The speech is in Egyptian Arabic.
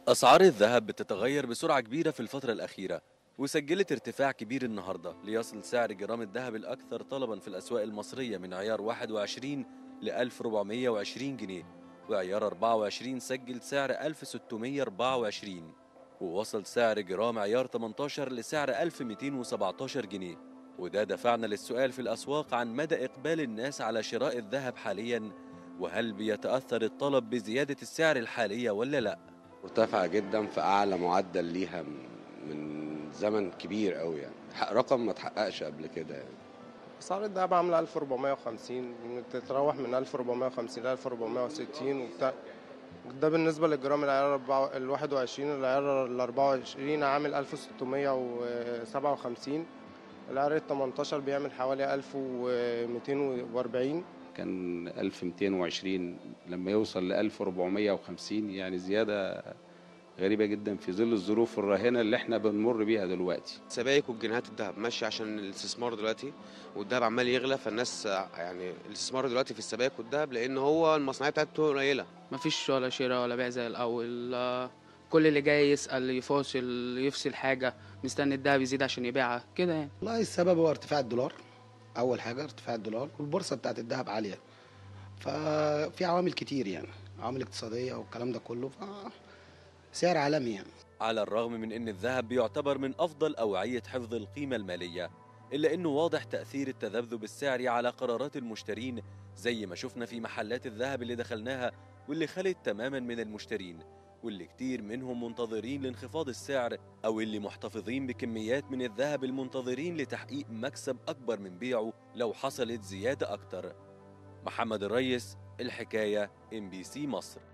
أسعار الذهب بتتغير بسرعة كبيرة في الفترة الأخيرة وسجلت ارتفاع كبير النهاردة ليصل سعر جرام الذهب الأكثر طلبا في الأسواق المصرية من عيار 21 ل 1420 جنيه وعيار 24 سجل سعر 1624 ووصل سعر جرام عيار 18 لسعر 1217 جنيه وده دفعنا للسؤال في الأسواق عن مدى إقبال الناس على شراء الذهب حاليا وهل بيتأثر الطلب بزيادة السعر الحالية ولا لأ مرتفعة جدا في أعلى معدل ليها من- من زمن كبير قوي يعني حق- رقم ما اتحققش قبل كده يعني اسعار الدهب عامله 1450 بتتراوح من 1450 ل 1460 وبتاع ده بالنسبه للجرام العيار الأربعة- ال 21 العيار ال 24 عامل 1657 العيار ال 18 بيعمل حوالي 1240 كان 1220 لما يوصل ل 1450 يعني زيادة غريبة جدا في ظل الظروف الراهنة اللي احنا بنمر بيها دلوقتي سبائك والجنيهات الذهب ماشي عشان الاستثمار دلوقتي والذهب عمال يغلى فالناس يعني الاستثمار دلوقتي في السبائك والذهب لان هو المصنعيه بتاعته قليله مفيش ولا شراء ولا بيع زي الأول آه، كل اللي جاي يسأل يفاصل يفصل حاجة مستني الدهب يزيد عشان يبيعها كده يعني والله السبب هو ارتفاع الدولار اول حاجه ارتفاع الدولار والبورصه بتاعت الذهب عاليه ففي عوامل كتير يعني عوامل اقتصاديه والكلام ده كله ف سعر عالمي يعني على الرغم من أن الذهب بيعتبر من أفضل أوعية حفظ القيمة المالية إلا أنه واضح تأثير التذبذب السعري على قرارات المشترين زي ما شفنا في محلات الذهب اللي دخلناها واللي خلت تماما من المشترين واللي كتير منهم منتظرين لانخفاض السعر أو اللي محتفظين بكميات من الذهب المنتظرين لتحقيق مكسب أكبر من بيعه لو حصلت زيادة أكتر محمد الريس الحكاية ام بي سي مصر